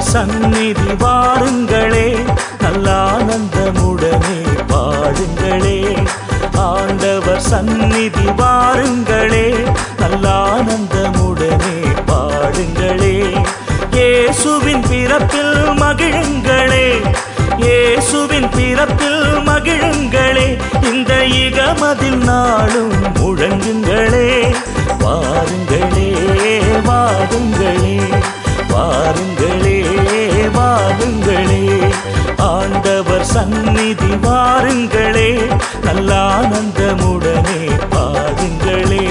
சந்நிதி வாருங்களே நல்ல ஆனந்தமுடனே பாடுங்களே ஆண்டவர் சந்நிதி வாருங்களே நல்ல ஆனந்தமுடனே பாடுங்களே இயேசுவின் பிறப்பில் மகிழுங்களே இயேசுவின் பிறப்பில் மகிழுங்களே இந்த இகமதில் நாளும் முழங்குங்களே வாருங்களே வாருங்களே வாருங்களே வாருங்களே ஆண்டவர் சந்நிதி வாருங்களே நல்ல ஆனந்தமுடனே பாடுங்களே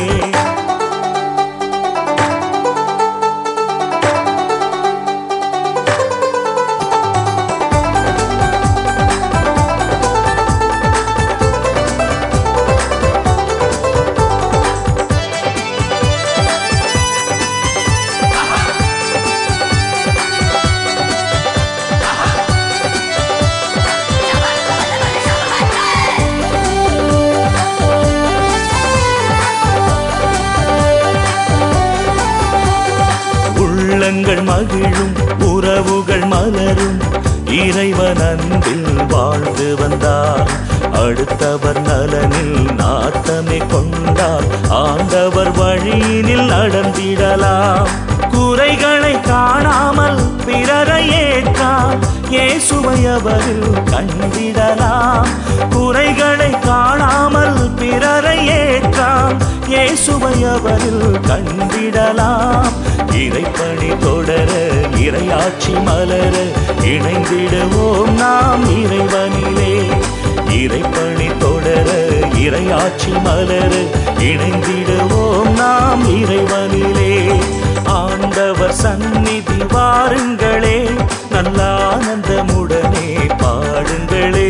உள்ளங்கள் மகிழும் உறவுகள் மலரும் இறைவன் அன்பில் வாழ்ந்து வந்தார் அடுத்தவர் நலனில் நாட்டமே கொண்டார் ஆண்டவர் வழியினில் நடந்திடலாம் குறைகளை காணாமல் பிறரை ஏற்றார் இயேசுவை அவரில் கண்டிடலாம் குறைகளை காணாமல் பிறரை ஏற்றார் இயேசுவை அவரில் கண்டிடலாம் இறைப்பணி தொடர இறையாட்சி மலர இணைந்திடுவோம் நாம் இறைவனிலே இறைப்பணி தொடர இறையாட்சி மலர இணைந்திடுவோம் நாம் இறைவனிலே ஆண்டவர் சந்நிதி வாருங்களே நல்ல ஆனந்தமுடனே பாடுங்களே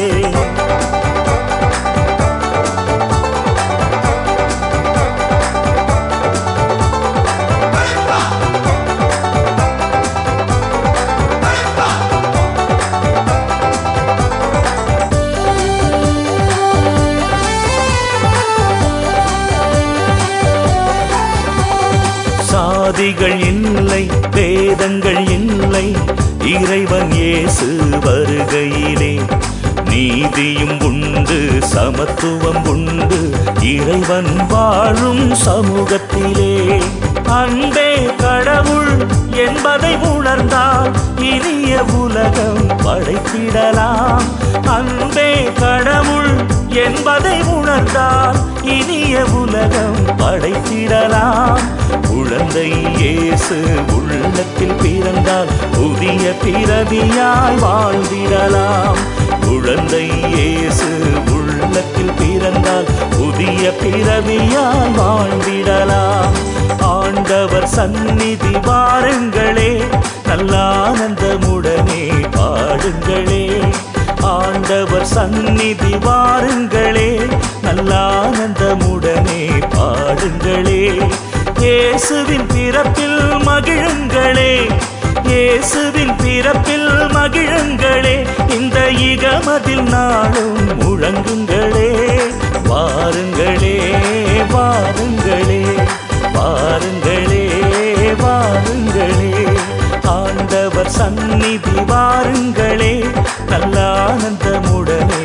சாதிகள் இல்லை வேதங்கள் இல்லை இறைவன் இயேசு வருகையிலே நீதியும் உண்டு சமத்துவம் உண்டு இறைவன் வாழும் சமூகத்திலே அன்பே கடவுள் என்பதை உணர்ந்தால் இனிய உலகம் படைத்திடலாம் அன்பே கடவுள் என்பதை உணர்ந்தால் இனிய உலகம் படைத்திடலாம் குழந்தை இயேசு உள்ளத்தில் பிறந்தால் புதிய பிறவியாய் வாழ்ந்திடலாம் குழந்தை இயேசு உள்ளத்தில் பிறந்தால் புதிய பிறவியாய் வாழ்ந்திடலாம் ஆண்டவர் சந்நிதி வாருங்களே நல்ல ஆனந்தமுடனே பாடுங்களே ஆண்டவர் சந்நிதி வாருங்களே நல்ல ஆனந்தமுடனே பாடுங்களே இயேசுவின் பிறப்பில் மகிழுங்களே இயேசுவின் பிறப்பில் மகிழுங்களே இந்த இகமதில் நாளும் முழங்குங்களே வாருங்களே வாருங்களே வாருங்களே வாருங்களே ஆண்டவர் சந்நிதி வாருங்களே நல்ல ஆனந்தமுடனே